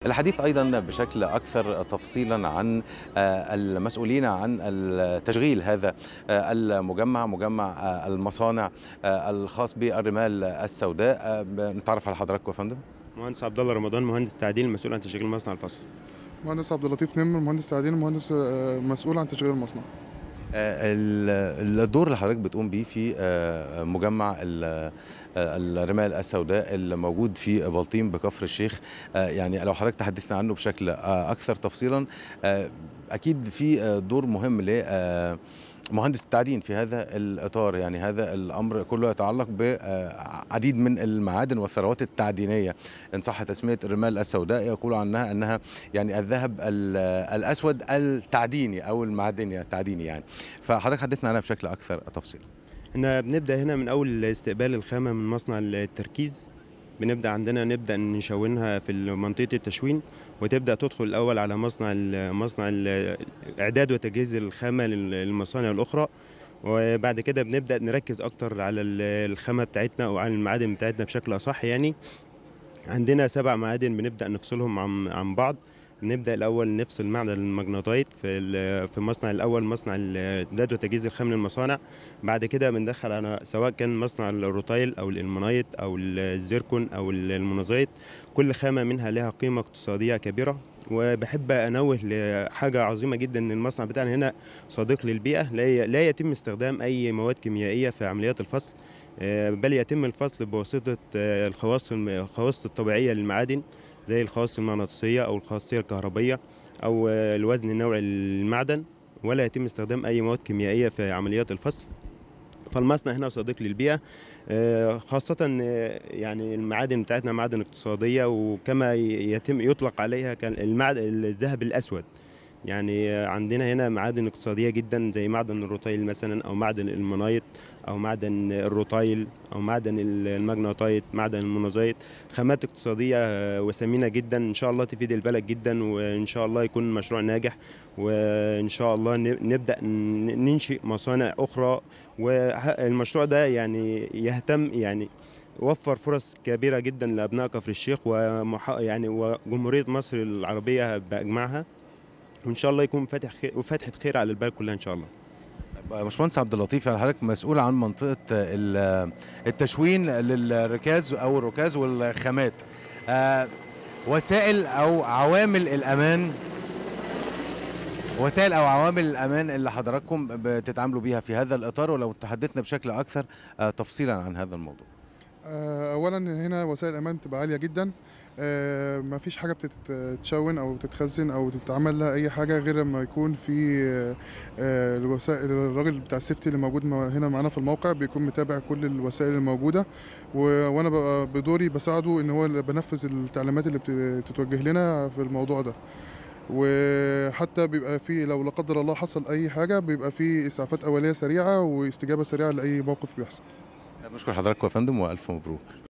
الحديث ايضا بشكل اكثر تفصيلا عن آه، المسؤولين عن تشغيل هذا آه، المجمع مجمع آه، المصانع آه، الخاص بالرمال السوداء آه، نتعرف على حضراتكم يا فندم مهندس عبد الله رمضان مهندس تعديل مسؤول عن تشغيل مصنع الفصل مهندس عبد اللطيف نمر مهندس تعدين مهندس آه، مسؤول عن تشغيل المصنع آه، ال- الدور اللي حضرتك بتقوم بيه في آه، مجمع ال- آه، الرمال السوداء الموجود في بلطيم بكفر الشيخ آه، يعني لو حضرتك تحدثنا عنه بشكل آه، اكثر تفصيلا آه، اكيد في آه، دور مهم ل آه، مهندس التعدين في هذا الاطار يعني هذا الامر كله يتعلق بعديد من المعادن والثروات التعدينيه ان صح تسميه الرمال السوداء يقول عنها انها يعني الذهب ال- الاسود التعديني او المعدني التعديني يعني فحضرتك حدثنا عنها بشكل اكثر تفصيل احنا بنبدا هنا من اول استقبال الخامه من مصنع التركيز بنبدا عندنا نبدا نشونها في منطقه التشوين وتبدا تدخل الاول على مصنع ال مصنع ال اعداد وتجهيز الخامه لل- للمصانع الاخرى وبعد كده بنبدا نركز اكتر على ال- الخامه بتاعتنا او على المعادن بتاعتنا بشكل اصح يعني عندنا سبع معادن بنبدا نفصلهم عن عن بعض نبدا الاول نفصل معدن المغناطيت في ال- في المصنع الاول مصنع الاعداد وتجهيز الخام للمصانع بعد كده بندخل على سواء كان مصنع الروتايل او الالمنايت او الزيركون او المونوزيت كل خامه منها لها قيمه اقتصاديه كبيره وبحب انوه لحاجه عظيمه جدا ان المصنع بتاعنا هنا صديق للبيئه لا ي- لا يتم استخدام اي مواد كيميائيه في عمليات الفصل آه، بل يتم الفصل بواسطه آه، الخواص الم- الخواص الطبيعيه للمعادن زي الخواص المغناطيسيه او الخاصيه الكهربيه او آه، الوزن النوعي للمعدن ولا يتم استخدام اي مواد كيميائيه في عمليات الفصل فالمصنع هنا صديق للبيئه آه، خاصة آه، يعني المعادن بتاعتنا معادن اقتصادية وكما ي- يتم يطلق عليها كان المعدن الذهب الأسود يعني آه، عندنا هنا معادن اقتصادية جدا زي معدن الروتايل مثلا أو معدن المونايت أو معدن الروتايل أو معدن الماجناطايت معدن المونوزيت خامات اقتصادية آه، وثمينة جدا إن شاء الله تفيد البلد جدا وإن شاء الله يكون مشروع ناجح وإن شاء الله ن- نبدأ ن- ننشئ مصانع أخرى والمشروع ده يعني يهتم يعني وفر فرص كبيرة جدا لأبناء كفر الشيخ ومح... يعني وجمهورية مصر العربية بأجمعها وإن شاء الله يكون فاتح خير وفتحة خير على البلد كلها إن شاء الله باشمهندس عبد اللطيف يعني حضرتك مسؤول عن منطقه ال- التشوين للركاز او الركاز والخامات آه، وسائل او عوامل الامان وسائل او عوامل الامان اللي حضراتكم بتتعاملوا بيها في هذا الاطار ولو تحدثنا بشكل اكثر آه، تفصيلا عن هذا الموضوع آه، اولا هنا وسائل الامان بتبقى عاليه جدا ما فيش حاجه بتتشون او تتخزن او تتعمل لها اي حاجه غير لما يكون في آه، آه، الوسائل الراجل بتاع السيفتي اللي موجود مع- هنا معانا في الموقع بيكون متابع كل الوسائل الموجوده و- وانا ببقى بدوري بساعده ان هو اللي بنفذ التعليمات اللي بت- بتتوجه لنا في الموضوع ده وحتى بيبقى في لو لا قدر الله حصل اي حاجه بيبقى في اسعافات اوليه سريعه واستجابه سريعه لاي موقف بيحصل بشكر حضراتكم يا فندم والف مبروك